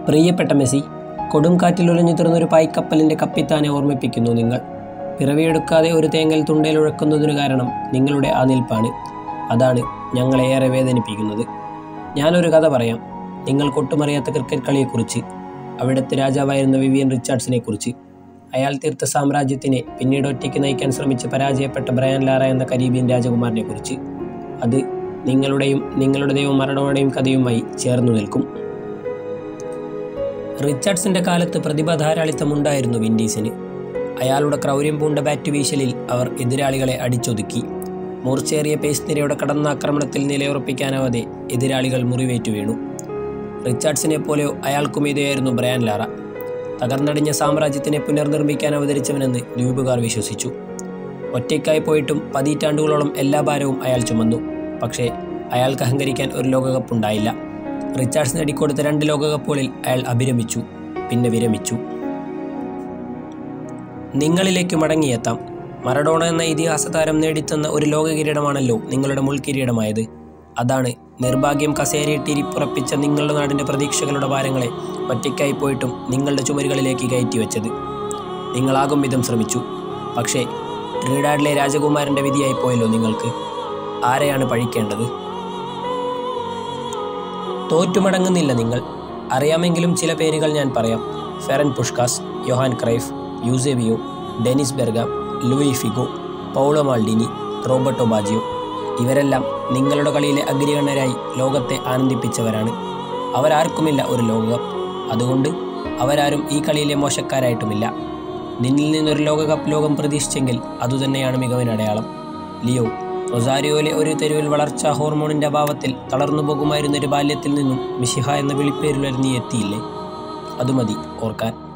പ്രിയപ്പെട്ട മെസ്സി കൊടുംകാറ്റിൽ ഉലഞ്ഞു തീർന്നൊരു പായ്ക്കപ്പലിൻ്റെ കപ്പിത്താനെ ഓർമ്മിപ്പിക്കുന്നു നിങ്ങൾ പിറവിയെടുക്കാതെ ഒരു തേങ്ങൽ തുണ്ടയിൽ ഉഴക്കുന്നതിനു കാരണം നിങ്ങളുടെ ആ നിൽപ്പാണ് അതാണ് ഞങ്ങളെ ഏറെ വേദനിപ്പിക്കുന്നത് ഞാനൊരു കഥ പറയാം നിങ്ങൾക്കൊട്ടുമറിയാത്ത ക്രിക്കറ്റ് കളിയെക്കുറിച്ച് അവിടുത്തെ രാജാവായിരുന്ന വിവിയൻ റിച്ചാർഡ്സിനെ കുറിച്ച് അയാൾ തീർത്ത സാമ്രാജ്യത്തിനെ പിന്നീട് ഒറ്റയ്ക്ക് നയിക്കാൻ ശ്രമിച്ച് പരാജയപ്പെട്ട ബ്രയാൻ ലാറ എന്ന കരീബിയൻ രാജകുമാരനെ കുറിച്ച് അത് നിങ്ങളുടെയും നിങ്ങളുടെയും മരണോടെയും കഥയുമായി ചേർന്നു നിൽക്കും റിച്ചാർഡ്സിന്റെ കാലത്ത് പ്രതിഭ ധാരാളിത്തമുണ്ടായിരുന്നു വിൻഡീസിന് അയാളുടെ ക്രൗര്യം പൂണ്ട ബാറ്റ് വീശലിൽ അവർ എതിരാളികളെ അടിച്ചൊതുക്കി മൂർച്ചേറിയ പേസ് നിരയുടെ കടന്നാക്രമണത്തിൽ നിലയുറപ്പിക്കാനാവാതെ എതിരാളികൾ മുറിവേറ്റു വീണു റിച്ചാർഡ്സിനെ പോലെയോ അയാൾക്കും ഇതേയായിരുന്നു ബ്രയാൻ ലാറ തകർന്നടിഞ്ഞ സാമ്രാജ്യത്തിനെ പുനർനിർമ്മിക്കാൻ അവതരിച്ചവനെന്ന് ദ്വീപുകാർ വിശ്വസിച്ചു ഒറ്റയ്ക്കായി പോയിട്ടും പതിറ്റാണ്ടുകളോളം എല്ലാ ഭാരവും അയാൾ ചുമന്നു പക്ഷേ അയാൾക്ക് അഹങ്കരിക്കാൻ ഒരു ലോകകപ്പ് ഉണ്ടായില്ല റിച്ചാർഡ്സ് നേടിക്കൊടുത്ത രണ്ട് ലോകകപ്പുകളിൽ അയാൾ അഭിരമിച്ചു പിന്നെ വിരമിച്ചു നിങ്ങളിലേക്ക് മടങ്ങിയെത്താം മറഡോണ എന്ന ഇതിഹാസ താരം നേടിത്തന്ന ഒരു ലോക കിരീടമാണല്ലോ നിങ്ങളുടെ മുൾക്കിരീടമായത് അതാണ് നിർഭാഗ്യം കസേരയിട്ടിരിപ്പുറപ്പിച്ച നിങ്ങളുടെ നാടിൻ്റെ പ്രതീക്ഷകളുടെ ഭാരങ്ങളെ ഒറ്റയ്ക്കായി പോയിട്ടും നിങ്ങളുടെ ചുമരുകളിലേക്ക് കയറ്റി വെച്ചത് നിങ്ങളാകും വിധം ശ്രമിച്ചു പക്ഷേ ട്രിനിഡാഡിലെ രാജകുമാരൻ്റെ വിധിയായി പോയല്ലോ നിങ്ങൾക്ക് ആരെയാണ് പഴിക്കേണ്ടത് തോറ്റുമടങ്ങുന്നില്ല നിങ്ങൾ അറിയാമെങ്കിലും ചില പേരുകൾ ഞാൻ പറയാം Ferenc Puskas Johan Cruyff Eusebio Dennis Bergkamp Luis Figo Paolo Maldini Roberto Baggio ഇവരെല്ലാം നിങ്ങളുടെ കളിയിലെ അഗ്രഗണ്യരായി ലോകത്തെ ആനന്ദിപ്പിച്ചവരാണ് അവരാർക്കുമില്ല ഒരു ലോകകപ്പ് അതുകൊണ്ട് അവരാരും ഈ കളിയിലെ മോശക്കാരായിട്ടുമില്ല നിന്നിൽ നിന്നൊരു ലോകകപ്പ് ലോകം പ്രതീക്ഷിച്ചെങ്കിൽ അതുതന്നെയാണ് മികവിന് അടയാളം ലിയോ റൊസാരിയോയിലെ ഒരു തെരുവിൽ വളർച്ചാ ഹോർമോണിന്റെ അഭാവത്തിൽ തളർന്നു പോകുമായിരുന്ന ഒരു ബാല്യത്തിൽ നിന്നും മിഷിഹ എന്ന വിളിപ്പേരിൽ നീ എത്തിയില്ലേ അത് മതി ഓർക്കാൻ